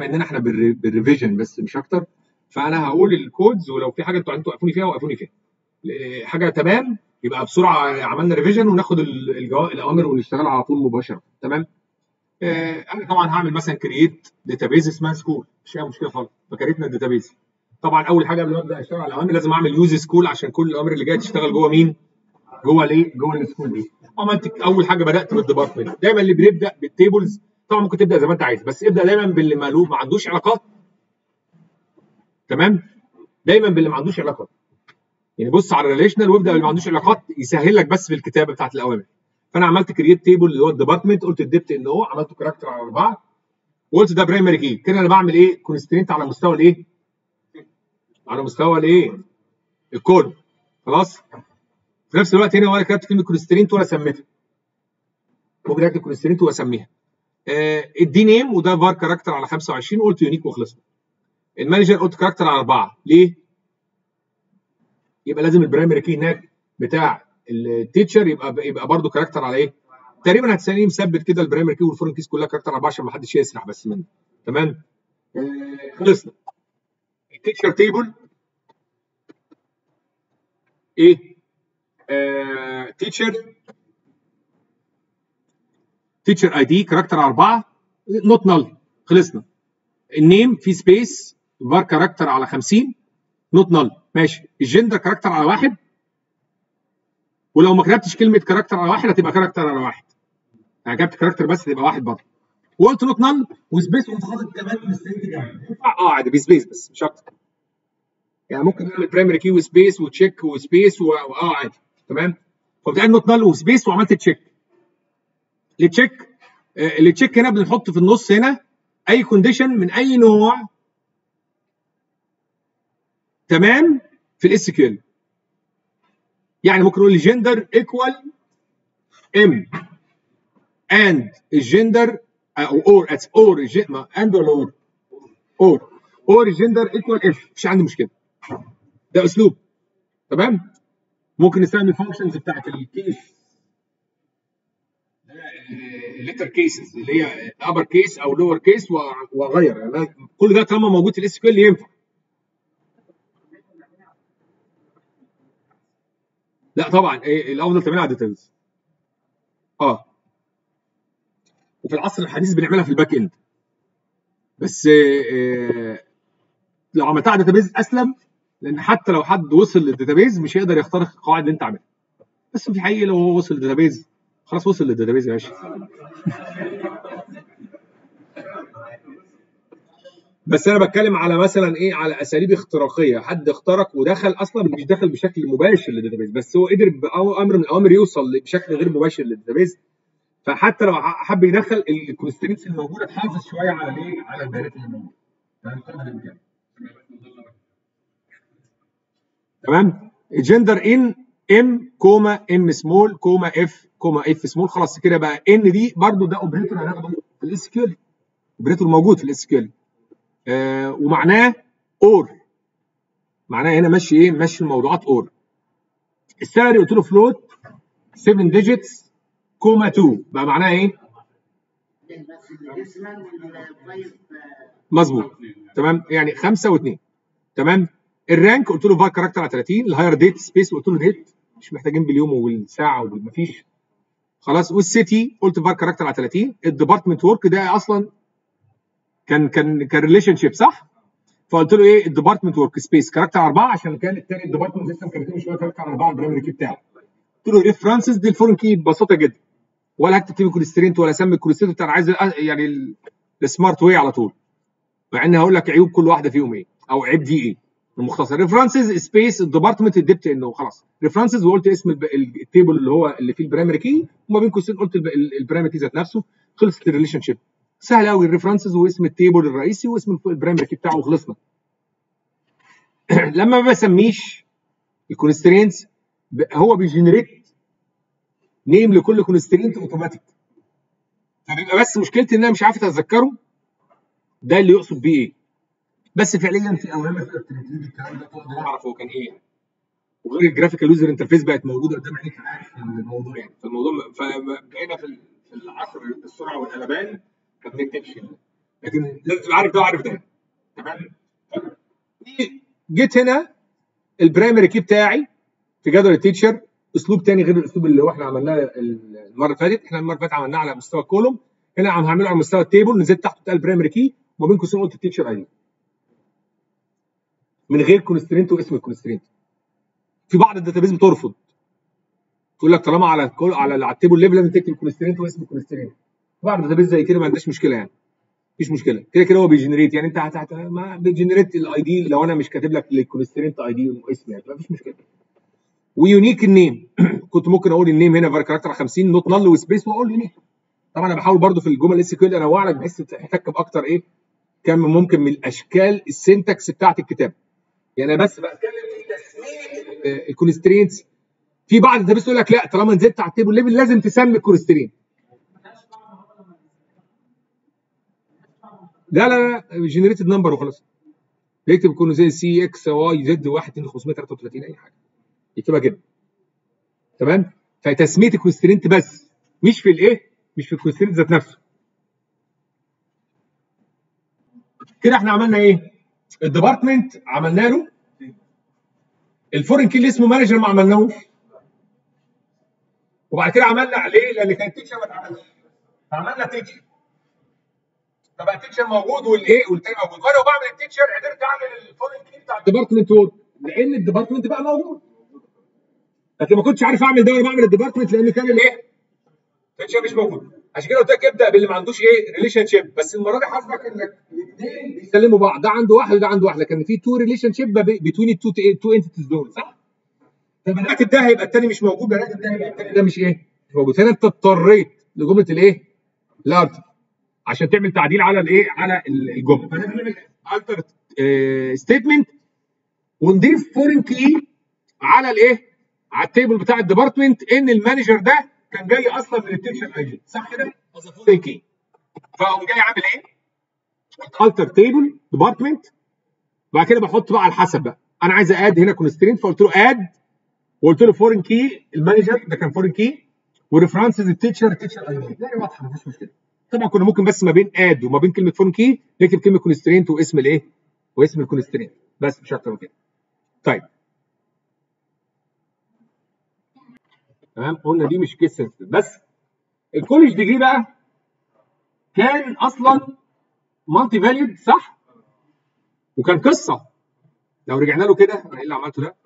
بما اننا احنا بالري- بالريفيجن بس مش اكتر فانا هقول الكودز ولو في حاجه انتوا انتوا وقفوني فيها وقفوني فيها ل- حاجه تمام يبقى بسرعه عملنا ريفيجن وناخد ال- الجوا- الاوامر ونشتغل على طول مباشره تمام آه، انا طبعا هعمل مثلا كرييت داتابيز اسمها سكول مش اي مشكله خالص فكرتنا الداتابيز طبعا اول حاجه قبل ما ابدا اشتغل على الاوامر لازم اعمل يوز سكول عشان كل الاوامر اللي جايه تشتغل جوه مين؟ جوه الايه؟ جوه السكول دي عملت اول حاجه بدات بالديبارتمنت دايما اللي بيبدا بالتيبلز طبعا ممكن تبدا زي ما انت عايز بس ابدا دايما باللي مالوف ما عندوش علاقات تمام دايما باللي ما عندوش علاقات يعني بص على الريليشنال وابدا باللي ما عندوش علاقات يسهل لك بس في الكتابه بتاعت الاوامر فانا عملت كرييت تيبل اللي هو الديبارتمنت قلت الدبت ان هو عملته كاركتر على اربعه وقلت ده برايمري كي كده انا بعمل ايه كونسترينت على مستوى الايه على مستوى الايه الكود خلاص في نفس الوقت هنا وانا كتبت كلمه كونسترينت ولا سميتها ممكن اكتب كونسترينت واسميها آه الدي نيم وده فار كاركتر على 25 قلت يونيك وخلصنا المانجر قلت كاركتر على اربعه ليه؟ يبقى لازم البرايمري كي هناك بتاع التيتشر يبقى يبقى برضه كاركتر على ايه؟ تقريبا هتسالني مثبت كده البرايمري كي والفورن كيس كلها كاركتر على اربعه عشان ما حدش يسرح بس منه تمام؟ آه خلصنا التيتشر تيبل ايه؟ آه تيتشر تيتشر اي دي كاركتر اربعه نوت نل خلصنا النيم في سبيس فار كاركتر على 50 نوت نل ماشي الجندر كاركتر على واحد ولو ما كتبتش كلمه كاركتر على واحد هتبقى كاركتر على واحد يعني كتبت كاركتر بس تبقى واحد برضه وقلت نوت نل وسبيس وانت حاطط كمان كونستنت جنب ينفع اه عادي بسبيس بس مش اكتر يعني ممكن نعمل برايمري كي وسبيس وتشيك وسبيس واه عادي تمام فبتعمل نوت نل وسبيس وعملت تشيك التشيك آه، التشيك هنا بنحط في النص هنا اي كونديشن من اي نوع تمام في الاس كيو يعني ممكن نقول الجندر ايكوال ام اند الجندر او اور اتس اور اند ولا اور اور اور الجندر ايكوال اف مش عندي مشكله ده اسلوب تمام ممكن نستخدم الفانكشنز بتاعت الكيس الليتر كيسز اللي هي ابر كيس او لور كيس واغير يعني أنا كل ده طالما موجود في الاس كيو ينفع لا طبعا إيه الافضل تعملها على الداتابيز اه وفي العصر الحديث بنعملها في الباك اند بس آه، لو عملتها على الداتابيز اسلم لان حتى لو حد وصل للداتابيز مش هيقدر يخترق القواعد اللي انت عاملها بس في الحقيقه لو هو وصل للداتابيز خلاص وصل للداتابيز يا باشا بس انا بتكلم على مثلا ايه على اساليب اختراقيه حد اخترق ودخل اصلا مش دخل بشكل مباشر للداتابيز بس هو قدر بامر من الاوامر يوصل بشكل غير مباشر للداتابيز فحتى لو حب يدخل الكونسترينتس الموجوده تحافظ شويه على الايه على البيانات اللي موجوده تمام قدر الامكان تمام جندر ان ام كوما ام سمول كوما اف كوما اف سمول خلاص كده بقى ان دي برضو ده اوبريتور هناخده في الاس كيو اوبريتور موجود في الاس كيو آه ومعناه اور معناه هنا ماشي ايه ماشي الموضوعات اور السالري قلت له فلوت 7 ديجيتس كوما 2 بقى معناها ايه مظبوط تمام يعني 5 و2 تمام الرانك قلت له فار كاركتر على 30 الهاير ديت سبيس قلت له ديت مش محتاجين باليوم وبالساعه ومفيش خلاص والسيتي قلت فار كاركتر على 30 الديبارتمنت ورك ده اصلا كان كان كان ريليشن شيب صح؟ فقلت له ايه الديبارتمنت ورك سبيس كاركتر 4 عشان كان الثاني الديبارتمنت لسه كان مش كاركتر 4 البرايمري كي بتاعه قلت له ريفرنسز دي الفورن كي ببساطه جدا ولا هكتب تيبل كونسترينت ولا اسمي الكونسترينت انا عايز يعني السمارت واي على طول مع اني هقول لك عيوب كل واحده فيهم ايه او عيب دي ايه المختصر ريفرنسز سبيس الديبارتمنت اديت انه خلاص ريفرنسز وقلت اسم التيبل اللي هو اللي فيه البرايمري كي وما بين قوسين قلت البرايمري كي ذات نفسه خلصت الريليشن شيب سهل قوي الريفرنسز واسم التيبل الرئيسي واسم البرايمري كي بتاعه وخلصنا لما ما بسميش الكونسترينتس هو بيجنريت نيم لكل كونسترينت اوتوماتيك فبيبقى بس مشكلتي ان انا مش عارف اتذكره ده اللي يقصد بيه ايه بس فعليا في اوامر تقدر تريتريف الكلام ده تقدر اعرف هو كان ايه وغير الجرافيكال يوزر انترفيس بقت موجوده قدام عينيك عارف الموضوع يعني فالموضوع فبقينا في في العصر السرعه والقلبان ما بنكتبش لكن لازم تبقى عارف ده وعارف ده تمام جيت هنا البرايمري كي بتاعي في جدول التيتشر اسلوب تاني غير الاسلوب اللي احنا عملناه المره اللي فاتت احنا المره اللي فاتت عملناه على مستوى الكولوم هنا عم هعمله على مستوى التيبل نزلت تحت بتاع البرايمري كي وما بين قوسين قلت التيتشر اي من غير كونسترينت واسم الكونسترينت في بعض الداتابيز بترفض تقول لك طالما على الكل على على التيبل ليفل لازم تكتب كونسترينت واسم الكونسترينت بعض الداتابيز زي كده ما عندهاش مشكله يعني مفيش مشكله كده كده هو بيجنريت يعني انت هت هت ما بيجنريت الاي دي لو انا مش كاتب لك الكونسترينت اي دي واسم يعني مفيش مشكله ويونيك النيم كنت ممكن اقول النيم هنا فار كاركتر 50 نوت نل وسبيس واقول يونيك طبعا انا بحاول برضو في الجمل اس كيو انوع لك بحيث تحتك باكتر ايه كم ممكن من الاشكال السنتكس بتاعت الكتاب يعني انا بس بتكلم في تسميه الكونسترينتس في بعض الدرس يقول لك لا طالما نزلت على التيبل ليفل لازم تسمي الكونسترينت لا لا لا جنريتد نمبر وخلاص يكتب يكون زي سي اكس واي زد 1 2 533 اي حاجه يكتبها كده تمام فتسميه الكونسترينت بس مش في الايه مش في الكونسترينت ذات نفسه كده احنا عملنا ايه الديبارتمنت عملنا له الفورن كي اللي اسمه مانجر ما عملناهوش وبعد كده عملنا عليه لان كان تيتشر ما اتعملش فعملنا تيتشر فبقى التيتشر موجود والايه والتاني موجود وانا بعمل التيتشر قدرت اعمل الفورن كي بتاع الديبارتمنت وورد لان الديبارتمنت بقى موجود لكن ما كنتش عارف اعمل ده وانا بعمل الديبارتمنت لان كان الايه التيتشر مش موجود عشان كده قلت لك ابدا باللي ما عندوش ايه ريليشن شيب بس المره دي حظك انك الاثنين بيسلموا بعض ده عنده واحد وده عنده واحد لكن في تو ريليشن شيب بين التو تو انتيتيز دول صح؟ فبدات ده هيبقى الثاني مش موجود بدات ده هيبقى الثاني ده مش ايه؟ مش موجود هنا انت اضطريت لجمله الايه؟ الارت عشان تعمل تعديل على الايه؟ على الجمله فنعمل التر ستيتمنت ونضيف فورين كي على الايه؟ على التيبل بتاع الديبارتمنت ان المانجر ده كان جاي اصلا من التنشن ايجنت صح كده؟ فورين كي فاقوم جاي عامل ايه؟ التر تيبل ديبارتمنت بعد كده بحط بقى على الحسب بقى انا عايز اد هنا كونسترينت فقلت له اد وقلت له فورين كي المانجر ده كان فورين كي وريفرنسز التيتشر التيتشر اي دي لا واضحه مفيش مشكله طبعا كنا ممكن بس ما بين اد وما بين كلمه فورين كي نكتب كلمه كونسترينت واسم الايه؟ واسم الكونسترينت بس مش اكتر من كده طيب تمام قلنا دي مش كيس سنسيتيف بس الكوليج ديجري بقى كان اصلا مالتي فاليود صح؟ وكان قصه لو رجعنا له كده انا ايه اللي عملته ده؟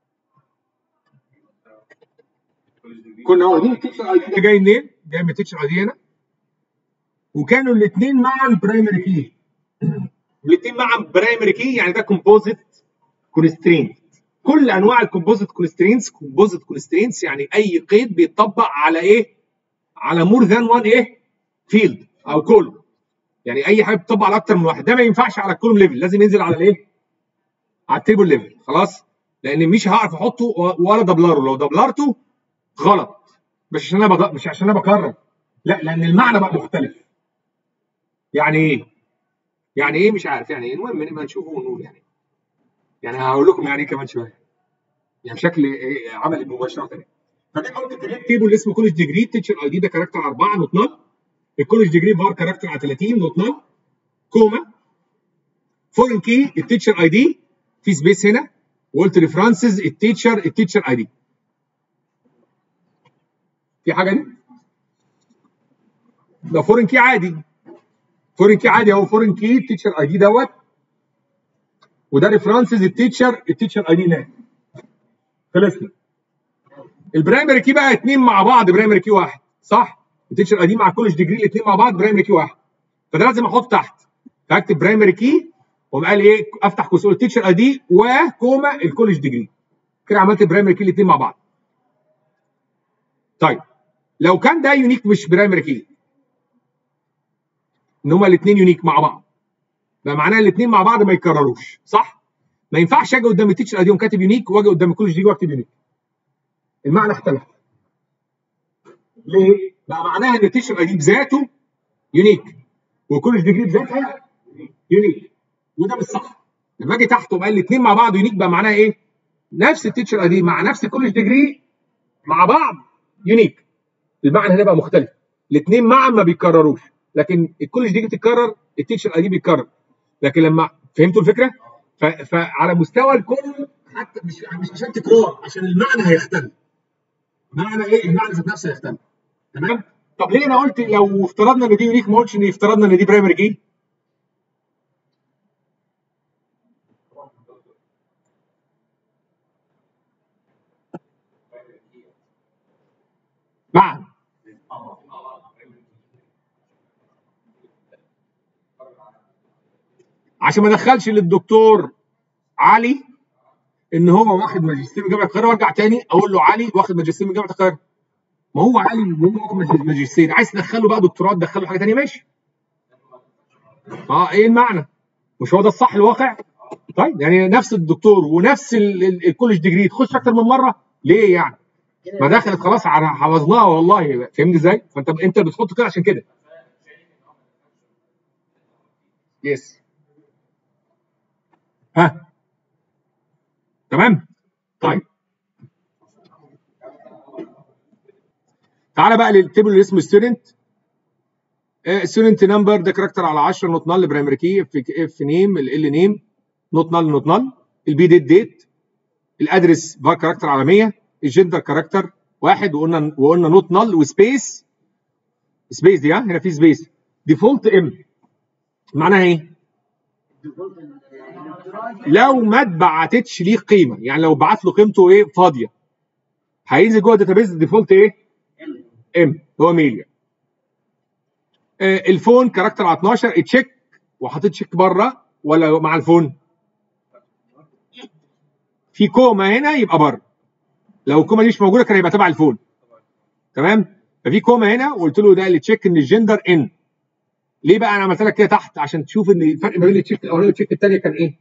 كنا واخدين التيتشر اي دي ده جاي منين؟ جاي من التيتشر اي دي هنا وكانوا الاثنين مع البرايمري كي الاثنين مع البرايمري كي يعني ده كومبوزيت كونسترينت كل انواع الكومبوزيت كونسترينتس كومبوزيت كونسترينتس يعني اي قيد بيتطبق على ايه؟ على مور ذان وان ايه؟ فيلد او كولوم يعني اي حاجه بتطبق على اكتر من واحد ده ما ينفعش على الكولوم ليفل لازم ينزل على الايه؟ على التيبل ليفل خلاص؟ لان مش هعرف احطه ولا دبلره لو دبلرته غلط مش عشان انا بغ... مش عشان انا بكرر لا لان المعنى بقى مختلف يعني ايه؟ يعني ايه مش عارف يعني ايه المهم نبقى نشوفه ونقول يعني يعني هقول لكم يعني ايه كمان شويه يعني بشكل إيه عملي مباشره تاني فده قلت كريت تيبل اسمه كولج ديجري تيتشر اي دي ده كاركتر 4 نوت نل الكولج ديجري بار كاركتر على 30 نوت نل كوما فورين كي التيتشر اي دي في سبيس هنا وقلت ريفرنسز التيتشر التيتشر اي دي في حاجه دي ده فورين كي عادي فورين كي عادي اهو فورين كي التيتشر اي دي دوت وده ريفرنسز التيتشر التيتشر اي دي هناك خلصنا البرايمري كي بقى اثنين مع بعض برايمري كي واحد صح التيتشر اي دي مع كولج ديجري الاثنين مع بعض برايمري كي واحد فده لازم احط تحت فاكتب برايمري كي وقام قال ايه افتح قوس التيتشر اي دي وكوما الكولج ديجري كده عملت برايمري كي الاثنين مع بعض طيب لو كان ده يونيك مش برايمري كي ان هما الاثنين يونيك مع بعض ده معناه الاثنين مع بعض ما يتكرروش صح؟ ما ينفعش اجي قدام التيتشر اديهم كاتب يونيك واجي قدام الكولج دي واكتب يونيك المعنى اختلف ليه؟ بقى معناها ان التيتشر اي بذاته يونيك والكولج ديجري بذاتها يونيك وده مش صح لما اجي تحت وقال الاثنين مع بعض يونيك بقى معناها ايه؟ نفس التيتشر اي مع نفس الكولج ديجري مع بعض يونيك المعنى هنا بقى مختلف الاثنين معا ما بيتكرروش لكن الكولج دي بتتكرر التيتشر اي دي بيتكرر لكن لما فهمتوا الفكره ف... فعلى مستوى الكل حتى مش مش عشان تكرار عشان المعنى هيختلف معنى ايه المعنى ذات نفسه هيختلف تمام طب ليه انا قلت لو افترضنا ان دي يونيك ما قلتش ان افترضنا ان دي برايمري كي معا عشان ما ادخلش للدكتور علي ان هو واخد ماجستير من جامعه القاهره وارجع تاني اقول له علي واخد ماجستير من جامعه القاهره ما هو علي وهو واخد ماجستير عايز تدخله بقى دكتوراه تدخله حاجه ثانيه ماشي اه ايه المعنى مش هو ده الصح الواقع طيب يعني نفس الدكتور ونفس الكولج ديجري تخش اكتر من مره ليه يعني ما دخلت خلاص حفظناها والله فهمت ازاي فانت انت بتحط كده عشان كده يس ها تمام طيب تعالى بقى للتيبل اللي اسمه ستودنت ستودنت نمبر ده كاركتر على 10 نوت نال برايمري كي اف اف نيم ال نيم نوت نال نوت نال البي ديت ديت الادرس فار كاركتر على 100 الجندر كاركتر واحد وقلنا وقلنا نوت نال وسبيس سبيس دي ها هنا في سبيس ديفولت ام معناها ايه؟ لو ما اتبعتتش ليه قيمه يعني لو بعت له قيمته ايه فاضيه هينزل جوه الداتابيز الديفولت ايه؟ ام هو ميليا آه الفون كاركتر على 12 اتشيك وحطيت تشيك بره ولا مع الفون؟ في كوما هنا يبقى بره لو الكوما دي مش موجوده كان هيبقى تبع الفون تمام؟ ففي كوما هنا وقلت له ده اللي تشيك ان الجندر ان ليه بقى انا عملت لك كده تحت عشان تشوف ان الفرق ما بين التشيك الاولاني والتشيك الثانيه كان ايه؟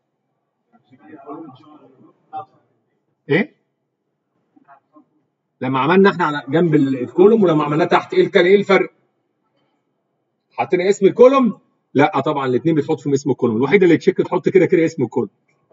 ايه؟ لما عملنا احنا على جنب الكولوم ولما عملناه تحت ايه كان ايه الفرق؟ حطينا اسم الكولوم لا طبعا الاثنين بتحط فيهم اسم الكولوم الوحيد اللي تشيك تحط كده كده اسم الكولوم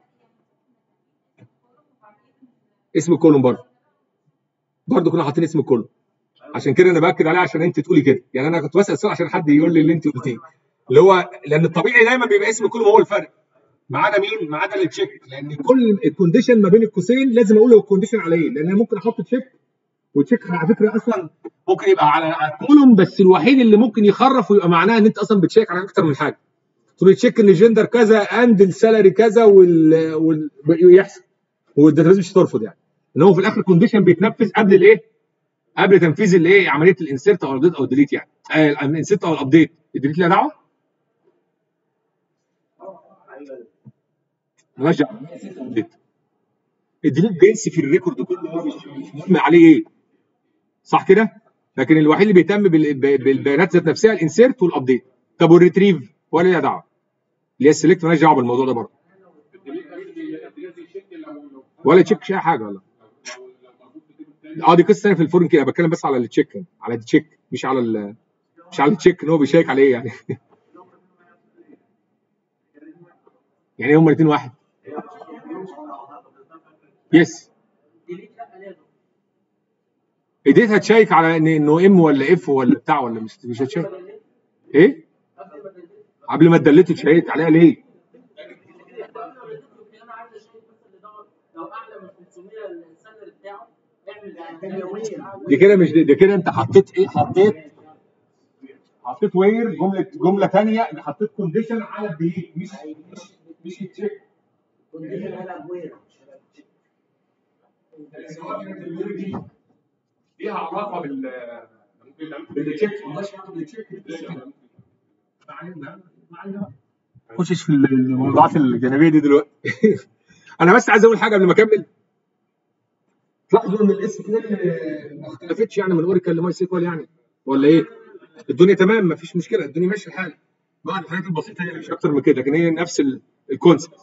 اسم الكولوم برضه برضه كنا حاطين اسم الكولوم عشان كده انا باكد عليه عشان انت تقولي كده يعني انا كنت بسال سؤال عشان حد يقول لي اللي انت قلتيه اللي هو لان الطبيعي دايما بيبقى اسم الكولوم هو الفرق ما عدا مين؟ ما عدا التشيك لان كل الكونديشن ما بين القوسين لازم اقول له الكونديشن على ايه؟ لان انا ممكن احط تشيك والتشيك على فكره اصلا ممكن يبقى على كولوم بس الوحيد اللي ممكن يخرف ويبقى معناه ان انت اصلا بتشيك على اكتر من حاجه. تقول تشيك ان الجندر كذا اند السالري كذا وال, وال... يحصل والداتابيز مش هترفض يعني. ان هو في الاخر كونديشن بيتنفذ قبل الايه؟ قبل تنفيذ الايه عمليه الانسيرت او الابديت او الديليت يعني. آه الانسيرت او الابديت الديليت لها دعوه؟ ماشي الديليت بينسي في الريكورد كله هو مش مهم عليه ايه صح كده لكن الوحيد اللي بيهتم بالبيانات ذات نفسها الانسيرت والابديت طب والريتريف ولا ليها دعوه اللي هي السلكت مالهاش دعوه بالموضوع ده برضه ولا تشيك اي حاجه ولا اه دي قصه ثانيه في الفورن كده بتكلم بس على التشيك على التشيك مش على ال مش على التشيك ان هو بيشيك عليه يعني يعني هما الاثنين واحد يس ايديت هتشيك على ان انه ام ولا اف ولا بتاع ولا مش مش هتشيك ايه قبل ما تدلته تشيك عليها ليه دي كده مش دي, دي كده انت حطيت ايه حطيت حطيت وير جمله جمله ثانيه حطيت كونديشن على الديليت مش مش مش تشيك كونديشن على وير ليها علاقه بال بالتشيك بالتشيك خشش في الموضوعات الجانبيه دي دلوقتي انا بس عايز اقول حاجه قبل ما اكمل تلاحظوا ان الاس كيو ما اختلفتش يعني من اوريكل لماي سيكوال يعني ولا ايه؟ الدنيا تمام ما فيش مشكله الدنيا ماشيه الحال بعض الحاجات البسيطه هي مش اكتر من كده لكن هي نفس الكونسبت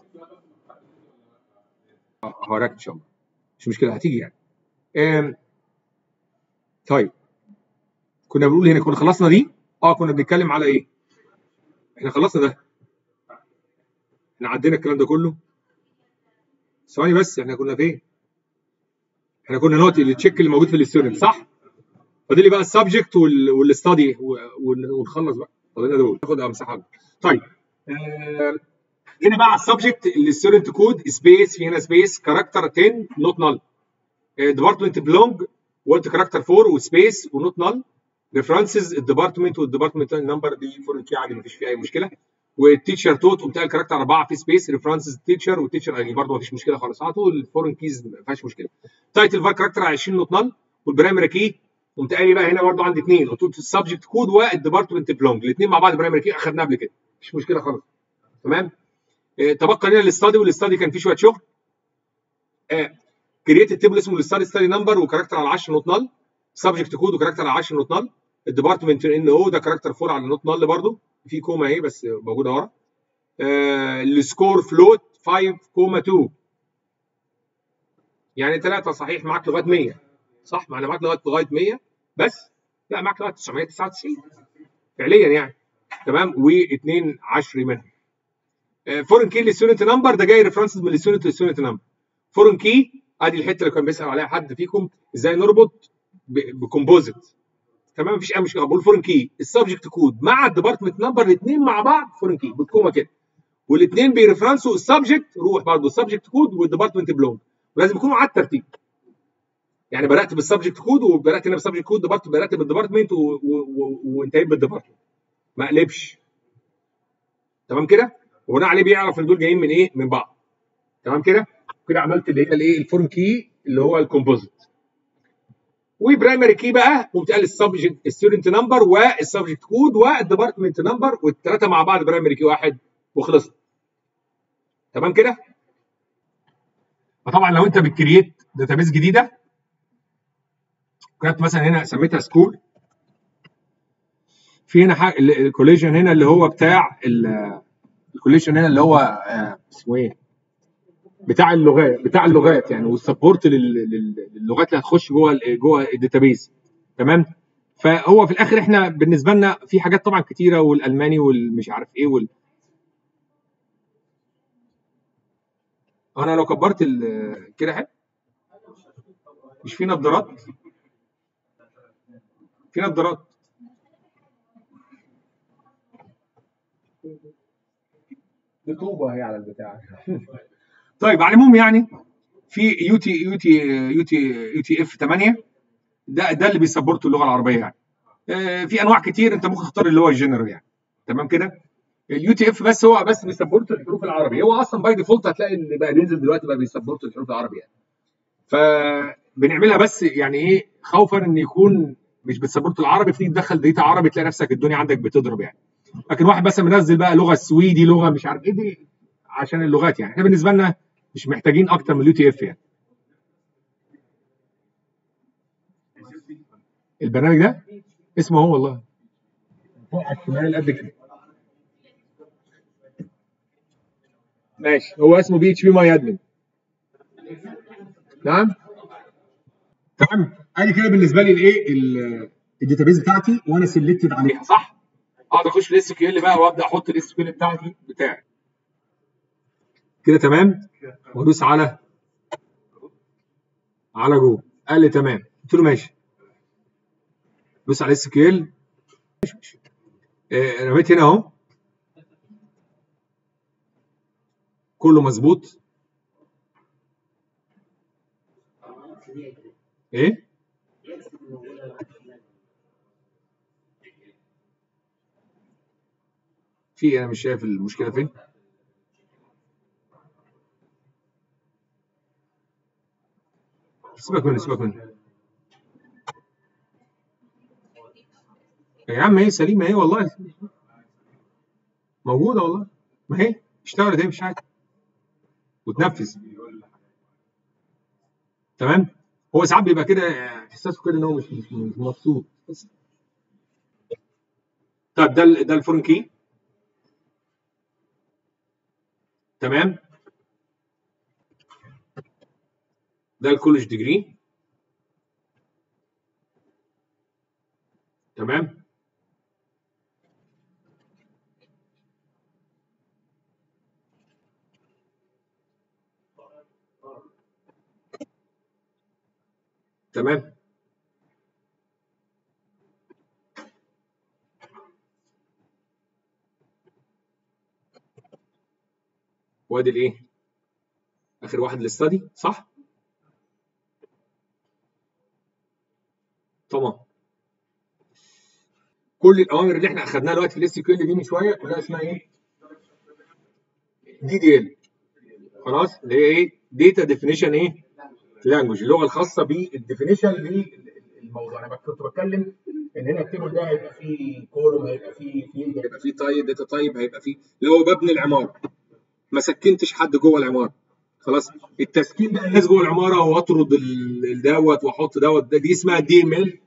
هوراك ان شاء الله مش مشكله هتيجي يعني آم. طيب كنا بنقول هنا كنا خلصنا دي اه كنا بنتكلم على ايه احنا خلصنا ده احنا عدينا الكلام ده كله ثواني بس احنا كنا فين احنا كنا نوتي التشيك اللي موجود في الستودنت صح فاضل لي بقى السبجكت والاستادي ونخلص بقى فاضلنا دول ناخد امسحها أكبر. طيب آه، هنا بقى على السبجكت الستودنت كود سبيس في هنا سبيس كاركتر 10 نوت نال ديبارتمنت بلونج وقلت كاركتر 4 وسبيس ونوت نال ريفرنسز الديبارتمنت والديبارتمنت نمبر دي فور كي عادي مفيش فيها اي مشكله والتيتشر توت وبتاع الكاركتر 4 في سبيس ريفرنسز تيتشر والتيتشر يعني برضه مفيش مشكله خالص على طول الفورن كيز ما فيهاش مشكله تايتل فار كاركتر 20 نوت نال والبرايمري كي قمت قايل بقى هنا برضه عندي اثنين قلت له السبجكت كود والديبارتمنت بلونج الاثنين مع بعض برايمري كي اخدناه قبل كده مفيش مشكله خالص تمام آه، تبقى لنا الاستادي والاستادي كان فيه شويه شغل كرييت التيبل اسمه الاستادي ستادي نمبر وكاركتر على 10 نوت نال سبجكت كود وكاركتر على 10 نوت نال الديبارتمنت ان او ده كاركتر 4 على نوت نال برضه في كوما اهي بس موجوده ورا آه، السكور فلوت 5 كوما 2 يعني ثلاثه صحيح معاك لغايه 100 صح معنى معاك لغايه لغايه 100 بس لا معاك لغايه 999 فعليا يعني تمام واثنين 10 منهم فورن كي للستودنت نمبر ده جاي ريفرنسز من الستودنت للستودنت نمبر فورن كي ادي الحته اللي كان بيسال عليها حد فيكم ازاي نربط بكومبوزيت تمام مفيش اي مشكله بقول فورن كي السبجكت كود مع الديبارتمنت نمبر الاثنين مع بعض فورن كي بالكوما كده والاثنين بيرفرنسوا السبجكت روح برضه السبجكت كود والديبارتمنت بلونج ولازم يكونوا على الترتيب يعني بدات بالسبجكت كود وبدات هنا بالسبجكت كود ديبارت بدات بالديبارتمنت وانتهيت بالديبارتمنت ما اقلبش تمام كده وبناء عليه بيعرف ان دول جايين من ايه من بعض تمام كده كده عملت اللي هي الايه الفورم كي اللي هو الكومبوزيت وبرايمري كي بقى قمت قال السبجكت الستودنت نمبر والسبجكت كود والديبارتمنت نمبر والثلاثه مع بعض برايمري كي واحد وخلصنا تمام كده فطبعا لو انت بتكريت داتابيس جديده كانت مثلا هنا سميتها سكول في هنا الكوليجن هنا اللي هو بتاع الكوليجن هنا اللي هو آه، اسمه ايه بتاع اللغات بتاع اللغات يعني والسبورت للغات اللي هتخش جوه ال- جوه الداتابيس تمام فهو في الاخر احنا بالنسبه لنا في حاجات طبعا كتيره والالماني والمش عارف ايه وال انا لو كبرت ال- كده حلو مش في نظارات في نظارات دي طوبه هي على البتاع طيب على العموم يعني في يو تي يو تي يو تي يو تي اف 8 ده ده اللي بيسبورت اللغه العربيه يعني آه، في انواع كتير انت ممكن تختار اللي هو الجنرال يعني تمام كده اليو تي اف بس هو بس بيسبورت الحروف العربي هو اصلا باي ديفولت هتلاقي اللي بقى بينزل دلوقتي بقى بيسبورت الحروف العربي يعني فبنعملها بس يعني ايه خوفا ان يكون مش بتسبورت العربي فتيجي تدخل داتا عربي تلاقي نفسك الدنيا عندك بتضرب يعني لكن واحد بس منزل بقى لغه سويدي لغه مش عارف ايه دي عشان اللغات يعني احنا بالنسبه لنا مش محتاجين اكتر من اليو تي اف يعني البرنامج ده اسمه هو والله فوق على الشمال قد كده ماشي هو اسمه بي اتش بي ماي ادمن نعم تمام ادي كده بالنسبه لي الايه ال- الداتابيز بتاعتي وانا سلكتد عليها صح اقعد اخش الاس كيو ال بقى وابدا احط الاس كيو ال بتاعتي بتاعي كده تمام وادوس على على جو قال لي تمام قلت له ماشي دوس على اس كيو ال رميت هنا اهو كله مظبوط ايه في إيه؟ انا مش شايف المشكله فين سيبك منه سيبك منه يا عم هي سليمه اهي والله موجوده والله ما هي اشتغلت اهي مش حاجه وتنفذ تمام هو ساعات بيبقى كده احساسه كده ان هو مش مش مش مبسوط بس طيب ده ال- ده الفورن كي تمام ده الكولج ديجري تمام تمام وادي الايه اخر واحد الاستادي صح تمام كل الاوامر اللي احنا اخذناها دلوقتي في الاس كيو ال دي من شويه كلها اسمها ايه دي دي ال خلاص اللي هي ايه داتا ديفينيشن ايه لانجوج اللغه الخاصه بالديفينيشن للموضوع انا كنت بتكلم ان هنا التيبل ده هيبقى فيه كولوم هيبقى فيه فيلد هيبقى فيه تايب داتا تايب هيبقى فيه اللي هو ببني العماره ما سكنتش حد جوه العماره خلاص التسكين بقى الناس جوه العماره واطرد دوت واحط دوت ده دي اسمها دي ام ال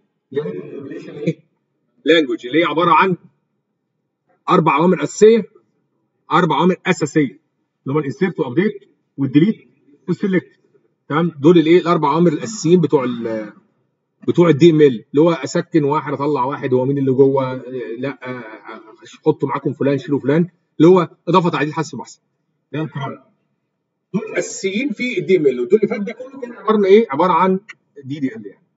لانجوج اللي هي عباره عن اربع اوامر اساسيه اربع اوامر اساسيه اللي هم الانسيرت وابديت والديليت والسلكت تمام دول الايه الاربع اوامر الاساسيين بتوع ال بتوع الدي ام ال اللي هو اسكن واحد اطلع واحد هو مين اللي جوه لا حطوا معاكم فلان شيلوا فلان اللي هو اضافه تعديل حذف بحث ده الكلام دول اساسيين في الدي ام ال ودول اللي فات ده كله كان عباره ايه عباره عن دي دي ال يعني